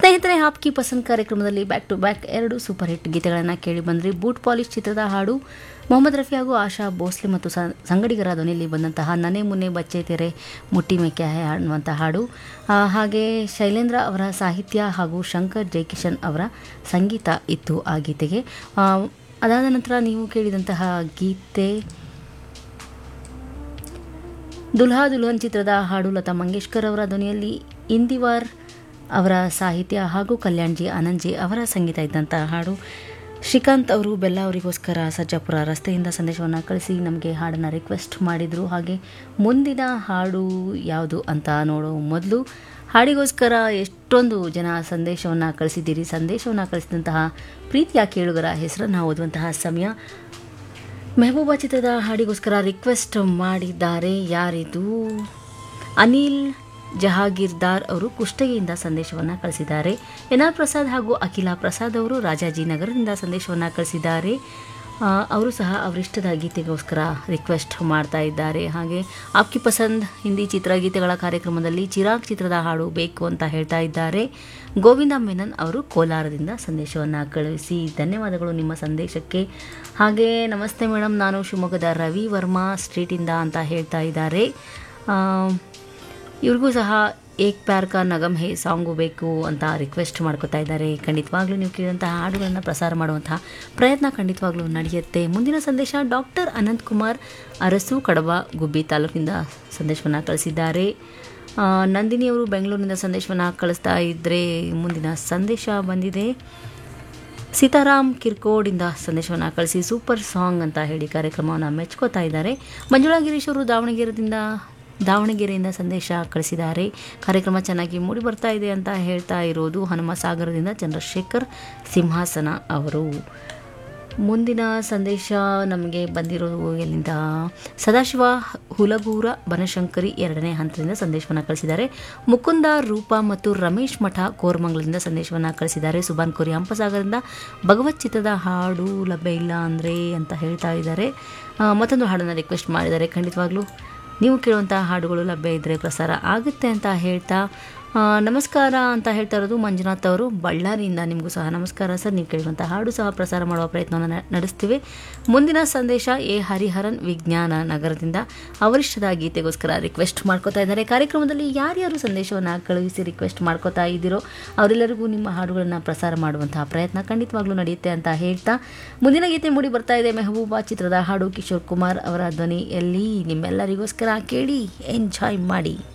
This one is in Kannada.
ಸ್ನೇಹಿತರೆ ಹಾಪ್ಕಿ ಪಸಂದ್ ಕಾರ್ಯಕ್ರಮದಲ್ಲಿ ಬ್ಯಾಕ್ ಟು ಬ್ಯಾಕ್ ಎರಡು ಸೂಪರ್ ಹಿಟ್ ಗೀತೆಗಳನ್ನು ಕೇಳಿ ಬಂದ್ರಿ ಬೂಟ್ ಪಾಲಿಶ್ ಚಿತ್ರದ ಹಾಡು ಮೊಹಮ್ಮದ್ ರಫಿ ಹಾಗೂ ಆಶಾ ಭೋಸ್ಲೆ ಮತ್ತು ಸ- ಸಂಗಡಿಗರ ಧ್ವನಿಯಲ್ಲಿ ಬಂದಂತಹ ನನೆ ಮುನ್ನೆ ಬಚ್ಚೆ ತೆರೆ ಮುಟ್ಟಿ ಮೇಕೆ ಹೈ ಅನ್ನುವಂಥ ಹಾಡು ಆ, ಹಾಗೆ ಶೈಲೇಂದ್ರ ಅವರ ಸಾಹಿತ್ಯ ಹಾಗೂ ಶಂಕರ್ ಜೈಕಿಶನ್ ಅವರ ಸಂಗೀತ ಇತ್ತು ಆ ಗೀತೆಗೆ ಆ, ಅದಾದ ನಂತರ ನೀವು ಕೇಳಿದಂತಹ ಗೀತೆ ದುಲ್ಹಾ ದುಲ್ಹನ್ ಚಿತ್ರದ ಹಾಡು ಲತಾ ಮಂಗೇಶ್ಕರ್ ಅವರ ಧ್ವನಿಯಲ್ಲಿ ಇಂದಿವಾರ್ ಅವರ ಸಾಹಿತ್ಯ ಹಾಗೂ ಕಲ್ಯಾಣ್ಜಿ ಆನಂದ್ಜಿ ಅವರ ಸಂಗೀತ ಇದ್ದಂಥ ಹಾಡು ಶ್ರೀಕಾಂತ್ ಅವರು ಬೆಲ್ಲ ಅವರಿಗೋಸ್ಕರ ಸರ್ಜಾಪುರ ರಸ್ತೆಯಿಂದ ಸಂದೇಶವನ್ನು ಕಳಿಸಿ ನಮಗೆ ಹಾಡನ್ನು ರಿಕ್ವೆಸ್ಟ್ ಮಾಡಿದರು ಹಾಗೆ ಮುಂದಿನ ಹಾಡು ಯಾವುದು ಅಂತ ನೋಡೋ ಮೊದಲು ಹಾಡಿಗೋಸ್ಕರ ಎಷ್ಟೊಂದು ಜನ ಸಂದೇಶವನ್ನು ಕಳಿಸಿದ್ದೀರಿ ಸಂದೇಶವನ್ನು ಕಳಿಸಿದಂತಹ ಪ್ರೀತಿಯ ಕೇಳುಗರ ಹೆಸರನ್ನು ಓದುವಂತಹ ಸಮಯ ಮೆಹಬೂಬಾ ಚಿತ್ರದ ಹಾಡಿಗೋಸ್ಕರ ರಿಕ್ವೆಸ್ಟ್ ಮಾಡಿದ್ದಾರೆ ಯಾರಿದು ಅನಿಲ್ ಜಹಾಗೀರ್ದಾರ್ ಅವರು ಕುಷ್ಟಗಿಯಿಂದ ಸಂದೇಶವನ್ನು ಕಳಿಸಿದ್ದಾರೆ ಎನ್ ಆರ್ ಪ್ರಸಾದ್ ಹಾಗೂ ಅಖಿಲಾ ಪ್ರಸಾದ್ ಅವರು ರಾಜಾಜಿನಗರದಿಂದ ಸಂದೇಶವನ್ನು ಕಳಿಸಿದ್ದಾರೆ ಆ, ಅವರು ಸಹ ಅವರಿಷ್ಟದ ಗೀತೆಗೋಸ್ಕರ ರಿಕ್ವೆಸ್ಟ್ ಮಾಡ್ತಾ ಇದ್ದಾರೆ ಹಾಗೆ ಆಪ್ಕಿ ಪಸಂದ್ ಹಿಂದಿ ಚಿತ್ರಗೀತೆಗಳ ಕಾರ್ಯಕ್ರಮದಲ್ಲಿ ಚಿರಾಗ್ ಚಿತ್ರದ ಹಾಡು ಬೇಕು ಅಂತ ಹೇಳ್ತಾ ಇದ್ದಾರೆ ಗೋವಿಂದ ಮೆನನ್ ಅವರು ಕೋಲಾರದಿಂದ ಸಂದೇಶವನ್ನು ಕಳುಹಿಸಿ ಧನ್ಯವಾದಗಳು ನಿಮ್ಮ ಸಂದೇಶಕ್ಕೆ ಹಾಗೆ ನಮಸ್ತೆ ಮೇಡಮ್ ನಾನು ಶಿವಮೊಗ್ಗದ ರವಿ ವರ್ಮಾ ಸ್ಟ್ರೀಟಿಂದ ಅಂತ ಹೇಳ್ತಾ ಇದ್ದಾರೆ ಆ, ಇವ್ರಿಗೂ ಸಹ ಏಕ್ ಪ್ಯಾರ್ ಕಾ ನಗಮ್ ಹೇ ಸಾಂಗು ಬೇಕು ಅಂತ ರಿಕ್ವೆಸ್ಟ್ ಮಾಡ್ಕೋತಾ ಇದ್ದಾರೆ ಖಂಡಿತವಾಗ್ಲೂ ನೀವು ಕೇಳಿದಂತಹ ಹಾಡುಗಳನ್ನು ಪ್ರಸಾರ ಮಾಡುವಂತಹ ಪ್ರಯತ್ನ ಖಂಡಿತವಾಗ್ಲೂ ನಡೆಯುತ್ತೆ ಮುಂದಿನ ಸಂದೇಶ ಡಾಕ್ಟರ್ ಅನಂತ್ ಕುಮಾರ್ ಅರಸು ಕಡಬ ಗುಬ್ಬಿ ತಾಲೂಕಿನಿಂದ ಸಂದೇಶವನ್ನು ಕಳಿಸಿದ್ದಾರೆ ಆ, ನಂದಿನಿ ಅವರು ಬೆಂಗಳೂರಿನಿಂದ ಸಂದೇಶವನ್ನು ಕಳಿಸ್ತಾ ಇದ್ದರೆ ಮುಂದಿನ ಸಂದೇಶ ಬಂದಿದೆ ಸೀತಾರಾಮ್ ಕಿರ್ಕೋಡಿಂದ ಸಂದೇಶವನ್ನು ಕಳಿಸಿ ಸೂಪರ್ ಸಾಂಗ್ ಅಂತ ಹೇಳಿ ಕಾರ್ಯಕ್ರಮವನ್ನು ಮೆಚ್ಕೋತಾ ಇದ್ದಾರೆ ಮಂಜುಳಾ ಗಿರೀಶ್ ಅವರು ದಾವಣಗೆರೆಯಿಂದ ದಾವಣಗೆರೆಯಿಂದ ಸಂದೇಶ ಕಳಿಸಿದ್ದಾರೆ ಕಾರ್ಯಕ್ರಮ ಚೆನ್ನಾಗಿ ಮೂಡಿ ಬರ್ತಾ ಇದೆ ಅಂತ ಹೇಳ್ತಾ ಇರೋದು ಹನುಮ ಸಾಗರದಿಂದ ಚಂದ್ರಶೇಖರ್ ಸಿಂಹಾಸನ ಅವರು ಮುಂದಿನ ಸಂದೇಶ ನಮಗೆ ಬಂದಿರೋದು ಎಲ್ಲಿಂದ ಸದಾಶಿವ ಹುಲಗೂರ ಬನಶಂಕರಿ ಎರಡನೇ ಹಂತದಿಂದ ಸಂದೇಶವನ್ನು ಕಳಿಸಿದ್ದಾರೆ ಮುಕುಂದ ರೂಪ ಮತ್ತು ರಮೇಶ್ ಮಠ ಕೋರಮಂಗಲದಿಂದ ಸಂದೇಶವನ್ನು ಕಳಿಸಿದ್ದಾರೆ ಸುಬಾನ್ ಕೋರಿ ಹಂಪಸಾಗರದಿಂದ ಭಗವತ್ ಚಿತ್ರದ ಹಾಡು ಲಭ್ಯ ಇಲ್ಲ ಅಂದರೆ ಅಂತ ಹೇಳ್ತಾ ಇದ್ದಾರೆ ಆ, ಮತ್ತೊಂದು ಹಾಡನ್ನು ರಿಕ್ವೆಸ್ಟ್ ಮಾಡಿದ್ದಾರೆ ಖಂಡಿತವಾಗ್ಲೂ ನೀವು ಕೇಳುವಂಥ ಹಾಡುಗಳು ಲಭ್ಯ ಇದ್ದರೆ ಪ್ರಸಾರ ಆಗುತ್ತೆ ಅಂತ ಹೇಳ್ತಾ ಆ, ನಮಸ್ಕಾರ ಅಂತ ಹೇಳ್ತಾ ಇರೋದು ಮಂಜುನಾಥ್ ಅವರು ಬಳ್ಳಾರಿಯಿಂದ ನಿಮಗೂ ಸಹ ನಮಸ್ಕಾರ ಸರ್ ನೀವು ಕೇಳುವಂಥ ಹಾಡು ಸಹ ಪ್ರಸಾರ ಮಾಡುವ ಪ್ರಯತ್ನವನ್ನು ನ- ನಡೆಸ್ತೀವಿ ಮುಂದಿನ ಸಂದೇಶ ಎ ಹರಿಹರನ್ ವಿಜ್ಞಾನ ನಗರದಿಂದ ಅವರಿಷ್ಟದ ಗೀತೆಗೋಸ್ಕರ ರಿಕ್ವೆಸ್ಟ್ ಮಾಡ್ಕೋತಾ ಇದ್ದಾರೆ ಕಾರ್ಯಕ್ರಮದಲ್ಲಿ ಯಾರ್ಯಾರು ಸಂದೇಶವನ್ನು ಕಳುಹಿಸಿ ರಿಕ್ವೆಸ್ಟ್ ಮಾಡ್ಕೋತಾ ಇದ್ದೀರೋ ಅವರೆಲ್ಲರಿಗೂ ನಿಮ್ಮ ಹಾಡುಗಳನ್ನು ಪ್ರಸಾರ ಮಾಡುವಂತಹ ಪ್ರಯತ್ನ ಖಂಡಿತವಾಗ್ಲೂ ನಡೆಯುತ್ತೆ ಅಂತ ಹೇಳ್ತಾ ಮುಂದಿನ ಗೀತೆ ಮೂಡಿ ಬರ್ತಾ ಇದೆ ಮೆಹಬೂಬಾ ಚಿತ್ರದ ಹಾಡು ಕಿಶೋರ್ ಕುಮಾರ್ ಅವರ ಧ್ವನಿಯಲ್ಲಿ ನಿಮ್ಮೆಲ್ಲರಿಗೋಸ್ಕರ ಕೇಳಿ ಎಂಜಾಯ್ ಮಾಡಿ